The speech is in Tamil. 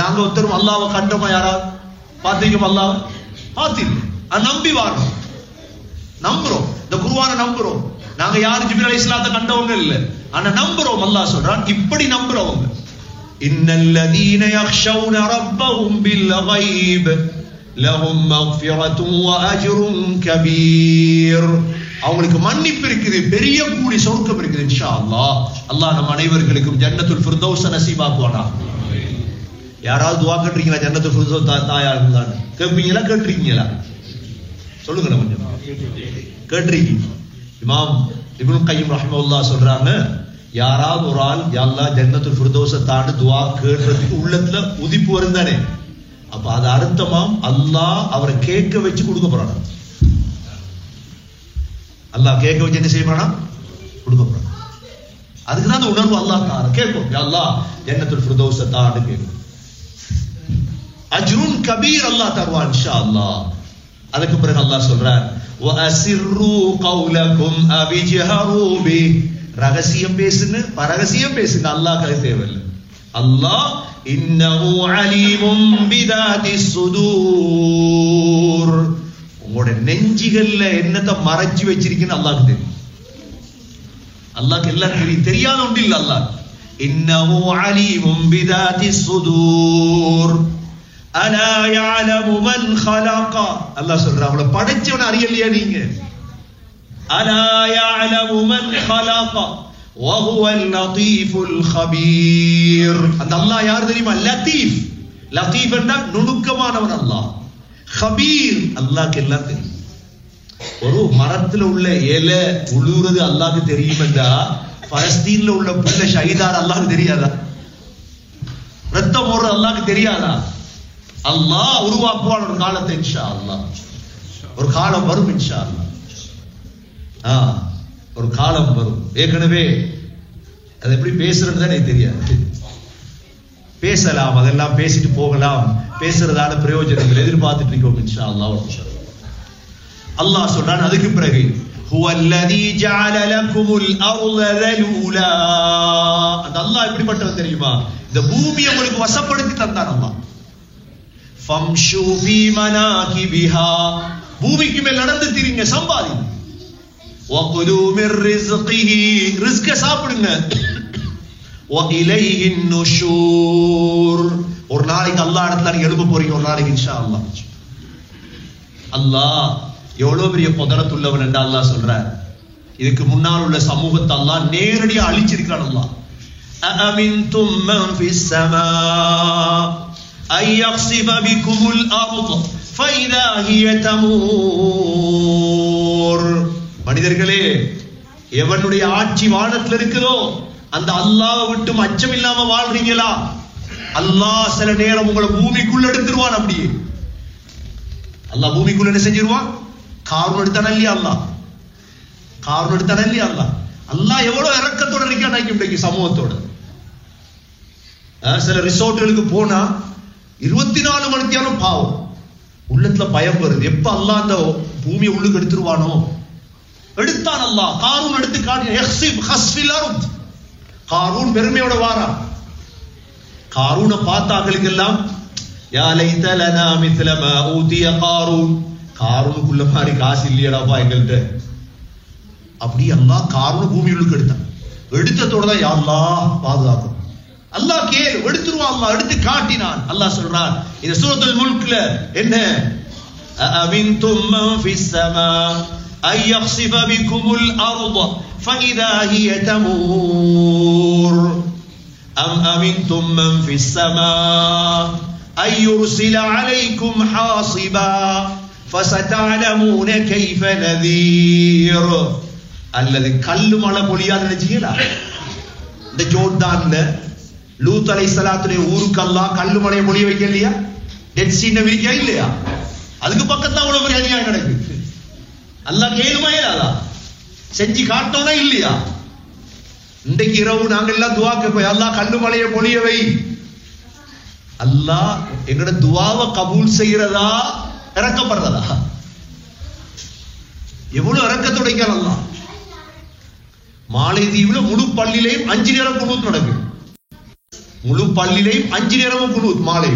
நாங்க ஒருத்தரும் அல்லாவை கண்டோமா யாராவது பாத்தீங்க அல்லாஹ் பாத்தீங்க அது நம்பி வாரோம் நம்புறோம் இந்த குருவான நம்புறோம் நாங்க யாரு ஜிபிர் அலி இஸ்லாத்தை கண்டவங்க இல்ல ஆனா நம்புறோம் அல்லாஹ் சொல்றான் இப்படி நம்புறவங்க இன்னல்லதீன யக்ஷௌன ரப்பஹும் பில் غيب லஹும் மக்ஃபிரத்தும் வ அஜ்ரும் கபீர் அவங்களுக்கு மன்னிப்பு இருக்குது பெரிய கூலி சொர்க்கம் இருக்குது இன்ஷா அல்லாஹ் அல்லாஹ் நம் அனைவர்களுக்கும் ஜன்னத்துல் ஃபிர்தௌஸ நசீபாக்குவானா யாராவது துவா கேட்டுறீங்களா ஜன்னத்துல் ஃபிர்தௌஸ் தா- தாயா இருந்தான்னு கேட்பீங்களா கேட்டுறீங்களா சொல்லுங்க கொஞ்சம் கேட்டிருக்கீங்க இமாம் இப்னு கையம் ரஹ்மத்துல்லாஹ் சொல்றாங்க யாராவது ஒரு ஆள் யா அல்லாஹ் ஜன்னத்துல் ஃபிர்தௌஸ தாண்டு துஆ கேட்றதுக்கு உள்ளத்துல உதிப்பு வரும் தானே அப்ப அது அர்த்தமாம் அல்லாஹ் அவரை கேட்க வச்சு கொடுக்க போறானா அல்லாஹ் கேட்க வச்சு என்ன செய்ய போறானா கொடுக்க போறான் அதுக்கு தான் அந்த உணர்வு அல்லாஹ் தார கேட்கும் யா அல்லாஹ் ஜன்னத்துல் ஃபிர்தௌஸ தாண்டு கேட்கும் அஜ்ருன் கபீர் அல்லாஹ் தருவான் இன்ஷா அல்லாஹ் அதுக்கு பிறகு அல்லாஹ் சொல்றார் وَأَسِرُّوا قَوْلَكُمْ أَوِ اجْهَرُوا بِهِ ரகசியம் பேசுங்க பரகசியம் பேசுங்க அல்லாஹ் கதை தேவையில்லை அல்லாஹ் இன்னஹு அலீமும் பிதாதி சுதூர் உங்களோட நெஞ்சிகள்ல என்னத்தை மறைச்சு வச்சிருக்கீன்னு அல்லாஹ்க்கு தெரியும் அல்லாஹ்க்கு எல்லாம் தெரியும் தெரியாத ஒன்று இல்ல அல்லாஹ் இன்னஹு அலீமும் பிதாதி சுதூர் அலா يعلم من خلق அல்லாஹ் சொல்றான் அவளை படைச்சவன அறியலையா நீங்க அலா يعلم من خلق وهو اللطيف الخبير அந்த அல்லாஹ் யார் தெரியுமா லத்தீஃப் லத்தீஃப் என்றால் நுணுக்கமானவன் அல்லாஹ் خبير அல்லாஹ்க்கு எல்லாம் தெரியும் ஒரு மரத்துல உள்ள இலை உழுவுறது அல்லாஹ்க்கு தெரியும் என்றா பலஸ்தீன்ல உள்ள புள்ள ஷஹீதார் அல்லாஹ்க்கு தெரியாதா ரத்தம் ஓடுறது அல்லாஹ்க்கு தெரியாதா அல்லாஹ் உருவாக்குவான் ஒரு காலத்தை இன்ஷா அல்லாஹ் ஒரு காலம் வரும் இன்ஷா அல்லாஹ் ஆ, ஒரு காலம் வரும் ஏற்கனவே அது எப்படி பேசுறது தானே தெரியாது பேசலாம் அதெல்லாம் பேசிட்டு போகலாம் பேசுறதால பிரயோஜனங்கள் எதிர்பார்த்துட்டு இருக்கோம் இன்ஷா அல்லாஹ் ஒரு நிமிஷம். அல்லாஹ் சொல்றான் அதுக்கு பிறகு هو الذي جعل لكم الارض ذلولا அந்த அல்லாஹ் எப்படிப்பட்டவன் தெரியுமா இந்த பூமியை உங்களுக்கு வசப்படுத்தி தந்தான் அல்லாஹ் ஃபம்ஷு ஃபீ மனாகிபிஹா பூமிக்கு மேல் நடந்து திரிங்க சம்பாதிங்க வகுலு மிர் ரிஸ்கிஹி ரிஸ்க சாப்பிடுங்க وإليه النشور ஒரு நாளைக்கு அல்லாஹ் இடத்துல நீங்க எழுப்ப போறீங்க ஒரு நாளைக்கு இன்ஷா அல்லாஹ் அல்லாஹ் எவ்வளவு பெரிய புதரத்துள்ளவன் என்று அல்லாஹ் சொல்றார் இதுக்கு முன்னால் உள்ள சமூகத்தை அல்லாஹ் நேரடியா அழிச்சிருக்கிறான் அல்லாஹ் أأمنتم من في السماء أن يخسف بكم الأرض فإذا هي تمور மனிதர்களே எவனுடைய ஆட்சி வானத்துல இருக்குதோ அந்த அல்லாஹ் விட்டும் அச்சம் இல்லாம வாழ்றீங்களா அல்லாஹ் சில நேரம் உங்களை பூமிக்குள்ள எடுத்துருவான் அப்படியே அல்லாஹ் பூமிக்குள்ள என்ன செஞ்சிருவான் காரணம் எடுத்தான இல்லையா அல்லாஹ் காரணம் எடுத்தான இல்லையா அல்லாஹ் அல்லாஹ் எவ்வளவு இறக்கத்தோட இருக்கான் இன்றைக்கு சமூகத்தோட அஹ் சில ரிசோர்ட்டுகளுக்கு போனா இருபத்தி நாலு மணித்தியாலும் பாவம் உள்ளத்துல பயம் வருது எப்ப அல்லாஹ் அந்த பூமியை உள்ளுக்கு எடுத்துருவானோ எடுத்தான் அல்லாஹ் காரூன் எடுத்து காட்டி யஹ்சிப் ஹஸ்ஃபில் அர்த் காரூன் பெருமையோட வாரா காரூனை பார்த்தாங்களுக்கு எல்லாம் யா லைத லனா மித்ல மா ஊதிய காரூன் காரூனுக்குள்ள மாதிரி காசு இல்லையடாப்பா எங்கள்கிட்ட அப்படி அல்லாஹ் காரூன் பூமி உள்ளுக்கு எடுத்தான் எடுத்ததோட தான் யா அல்லாஹ் பாதுகாக்கும் அல்லாஹ் கேள் எடுத்துருவான் அல்லாஹ் எடுத்து காட்டினான் அல்லாஹ் சொல்றான் இந்த சூரத்துல் முல்க்ல என்ன أأمنتم من في السماء أن يخسف بكم الأرض فإذا هي تمور أم أمنتم من في السماء أن يرسل عليكم حاصبا فستعلمون كيف نذير அல்லது கல்லு மழை பொழியாது நினைச்சீங்களா இந்த ஜோர்டான்ல லூத் அலை சலாத்துடைய ஊருக்கெல்லாம் கல்லு மலையை பொழிய வைக்க இல்லையா டெட் சீன விரிக்கா இல்லையா அதுக்கு பக்கத்துல அவ்வளவு பெரிய அநியாயம் நடக்குது அல்லாஹ் கேளுமா இல்லாதா செஞ்சு காட்டோனா இல்லையா இன்றைக்கு இரவு நாங்க எல்லாம் துவா கேட்போம் அல்லாஹ் கல்லு மலையை பொழிய வை அல்லாஹ் எங்கட துவாவை கபூல் செய்யறதா இறக்கப்படுறதா எவ்வளவு இறக்கத்தோட அல்லாஹ் மாலைதீவுல முழு பள்ளியிலையும் அஞ்சு நேரம் குழுத்து நடக்குது முழு பள்ளியிலையும் அஞ்சு நேரமும் குழுத் மாலை